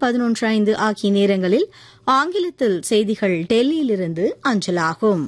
பதினொன்று ஐந்து ஆகிய நேரங்களில் ஆங்கிலத்தில் செய்திகள் டெல்லியிலிருந்து அஞ்சலாகும்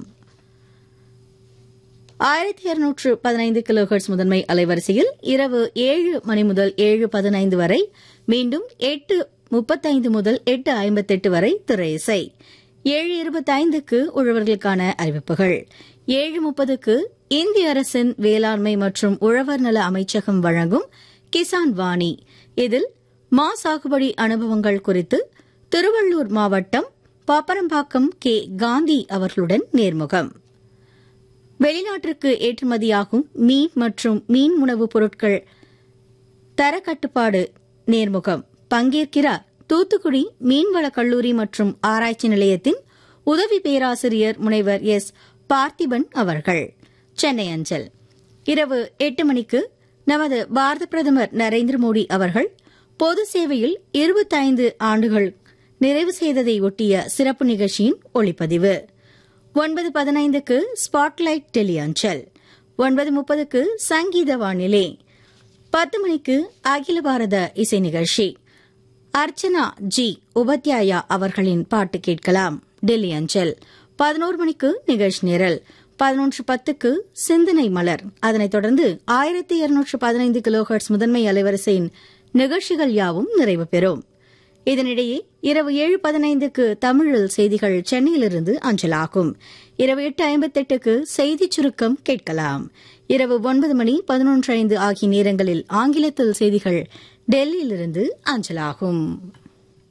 ஆயிரத்தி இருநூற்று பதினைந்து கிலோஹெர்ட்ஸ் முதன்மை அலைவரிசையில் இரவு ஏழு மணி முதல் ஏழு பதினைந்து வரை மீண்டும் எட்டு முப்பத்தைந்து முதல் எட்டு ஐம்பத்தெட்டு வரை திரை இசை ஏழு இருபத்தைந்துக்கு உழவர்களுக்கான அறிவிப்புகள் ஏழு முப்பதுக்கு இந்திய அரசின் வேளாண்மை மற்றும் உழவர் நல அமைச்சகம் வழங்கும் கிசான் வாணி இதில் மா சாகுபடி அனுபவங்கள் குறித்து திருவள்ளூர் மாவட்டம் பாப்பரம்பாக்கம் கே காந்தி அவர்களுடன் நேர்முகம் வெளிநாட்டிற்கு ஏற்றுமதியாகும் மீன் மற்றும் மீன் உணவுப் பொருட்கள் தரக்கட்டுப்பாடு நேர்முகம் பங்கேற்கிறார் தூத்துக்குடி மீன்வள கல்லூரி மற்றும் ஆராய்ச்சி நிலையத்தின் உதவி பேராசிரியர் முனைவர் எஸ் பார்த்திபன் அவர்கள் சென்னை அஞ்சல் இரவு எட்டு மணிக்கு நமது பாரத பிரதமர் நரேந்திர மோடி அவர்கள் பொது சேவையில் இருபத்தைந்து ஆண்டுகள் நிறைவு செய்ததை ஒட்டிய சிறப்பு நிகழ்ச்சியின் ஒளிப்பதிவு ஒன்பது பதினைந்துக்கு ஸ்பாட்லைட் டெலி அஞ்சல் ஒன்பது முப்பதுக்கு சங்கீத வானிலை பத்து மணிக்கு அகில பாரத இசை நிகழ்ச்சி அர்ச்சனா ஜி உபத்யாயா அவர்களின் பாட்டு கேட்கலாம் டெல்லி அஞ்சல் பதினோரு மணிக்கு நிகழ்ச்சி நிரல் பதினொன்று பத்துக்கு சிந்தனை மலர் அதனைத் தொடர்ந்து ஆயிரத்தி இருநூற்று பதினைந்து கிலோஹெர்ட்ஸ் முதன்மை அலைவரிசையின் நிகழ்ச்சிகள் யாவும் நிறைவு பெறும் இதனிடையே இரவு ஏழு பதினைந்துக்கு தமிழில் செய்திகள் சென்னையிலிருந்து அஞ்சலாகும் இரவு எட்டு ஐம்பத்தெட்டுக்கு செய்திச் சுருக்கம் கேட்கலாம் இரவு ஒன்பது மணி பதினொன்று ஐந்து ஆகிய நேரங்களில் ஆங்கிலத்தில் செய்திகள் டெல்லியிலிருந்து அஞ்சலாகும்